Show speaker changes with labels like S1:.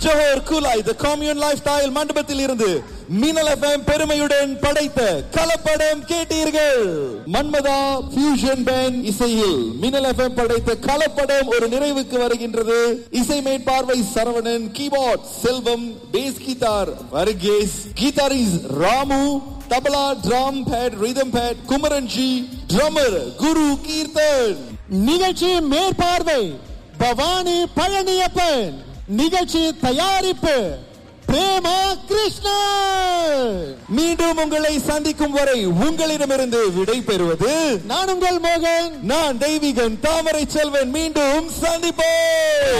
S1: Johor Kulai the commune lifestyle மண்டபத்தில் இருந்து மின்னல் எஃப்எம் பெருமையுடன் படைத்த கலப்படம் கேட்டீர்கள் மன்மதா ஃபியூஷன் பேண்ட் இசையில் மின்னல் எஃப்எம் படைத்த கலப்படம் ஒரு நிறைவுக்கு வருகின்றது இசை மேற்பார்வை சரவணன் கீபோர்ட் செல்வம் base guitar Varghese கிதாரிஸ் Ramu tabla drum bad rhythm bad குமரன்ஜி drummer குரு கீர்த்தன்
S2: நிகழ்ச்சி மேற்பார்வை பவானி பழனியப்பன் நிகழ்ச்சி தயாரிப்பு பிரேமா கிருஷ்ணா
S1: மீண்டும் உங்களை சந்திக்கும் வரை உங்களிடமிருந்து விடை பெறுவது
S2: நான் உங்கள் மோகன்
S1: நான் தெய்வீகன் தாமரை செல்வன் மீண்டும் சந்திப்போம்